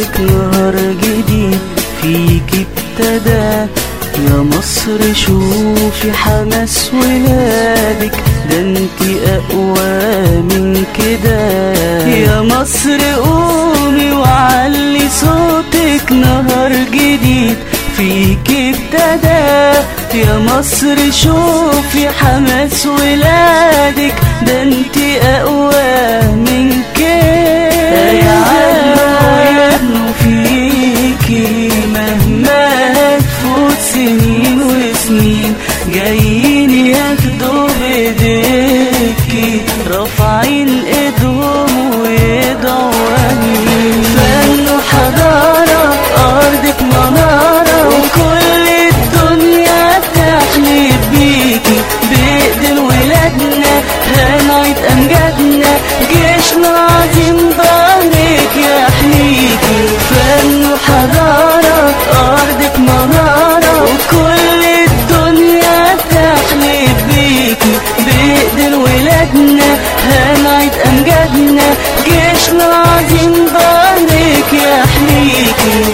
صوتك نهار جديد فيك ابتدى يا مصر شوفي حماس ولادك ده انت اقوى من كده يا مصر قومي وعلي صوتك نهار جديد فيك ابتدى يا مصر شوفي حماس ولادك ده انت اقوى من كده يا عالم فيكي مهما تفوت سنين وسنين جايين ياخدوا بايديكي رافعين ايدهم ويدعوا امين فن وحضارة ارضك منارة وكل الدنيا تحلف بيكي بايدين ولادنا هنعيد امجادنا جيشنا عظيم ظهرك يحميكي فن وحضارة ارضك منارة وكل الدنيا تحلف بيكي بايدين ولادنا هنعيد امجادنا جيشنا عظيم ظهرك يحميكي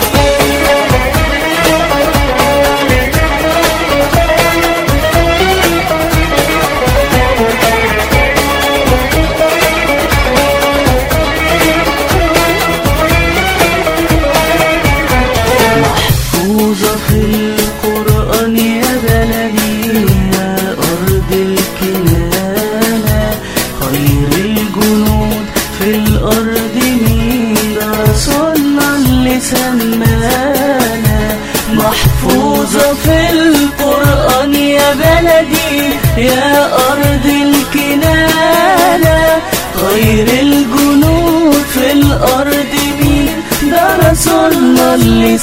محفوظة في القرآن يا بلدي يا أرض الكنانة خير الجنود في الأرض مين ده رسولنا اللي سمانا محفوظة في القرآن يا بلدي يا أرض الكنانة خير الجنود في الأرض مين ده رسولنا اللي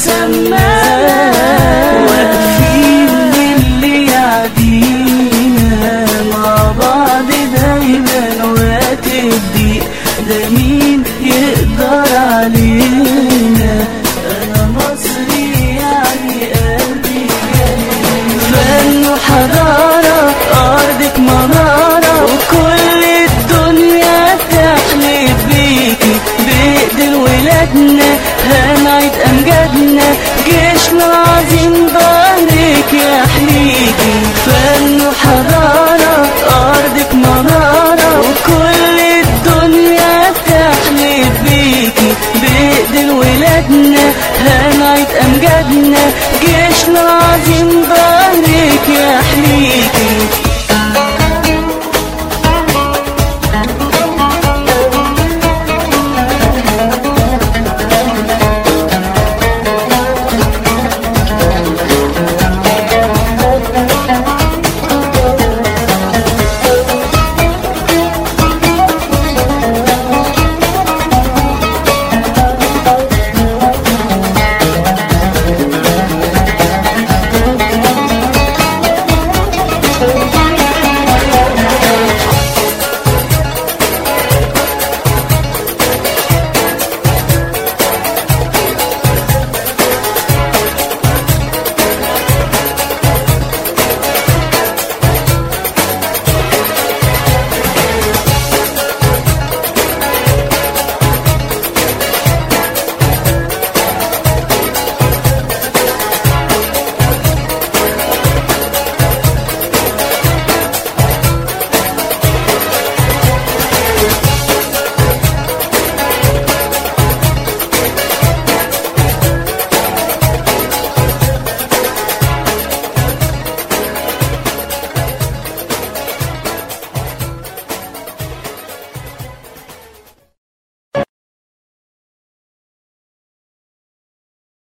سماه واقفين للي يعدينا مع بعض دايما وقت الضيق ده مين يقدر علينا انا مصري يعني قلبي جميل فن وحضارة ارضك منارة وكل الدنيا تحلف بيكي بايدين ولادنا هنعيد امجادنا جيشنا عظيم ظهرك يحميكي فن وحضارة ارضك منارة وكل الدنيا تحلف بيكي بايدين ولادنا هنعيد امجادنا جيشنا